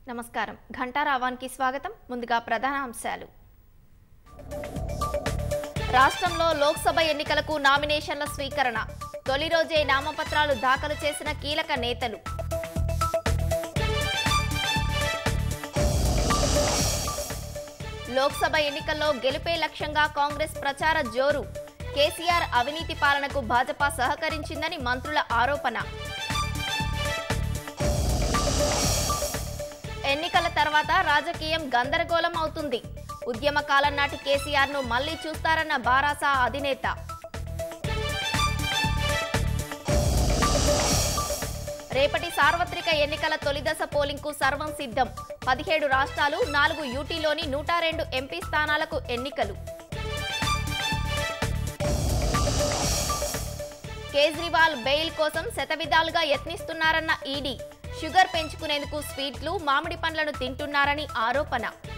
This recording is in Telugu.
నమస్కారం ఘంటారావానికి స్వాగతం ముందుగా ప్రధాన అంశాలు రాష్ట్రంలో లోక్సభ ఎన్నికలకు నామినేషన్ల స్వీకరణ తొలి రోజే నామపత్రాలు దాఖలు చేసిన కీలక నేతలు లోక్సభ ఎన్నికల్లో గెలుపే లక్ష్యంగా కాంగ్రెస్ ప్రచార జోరు కేసీఆర్ అవినీతి పాలనకు భాజపా సహకరించిందని మంత్రుల ఆరోపణ ఎన్నికల తర్వాత రాజకీయం గందరగోళం అవుతుంది ఉద్యమ కాలం నాటి కేసీఆర్ ను మళ్లీ చూస్తారన్న బారాసా అధినేత రేపటి సార్వత్రిక ఎన్నికల తొలిదశ పోలింగ్ కు సర్వం సిద్ధం పదిహేడు రాష్ట్రాలు నాలుగు యూటీలోని నూట రెండు ఎంపీ స్థానాలకు ఎన్నికలు కేజ్రీవాల్ బెయిల్ కోసం శతవిధాలుగా యత్నిస్తున్నారన్న ఈడీ షుగర్ పెంచుకునేందుకు స్వీట్లు మామిడి పండ్లను తింటున్నారని ఆరోపణ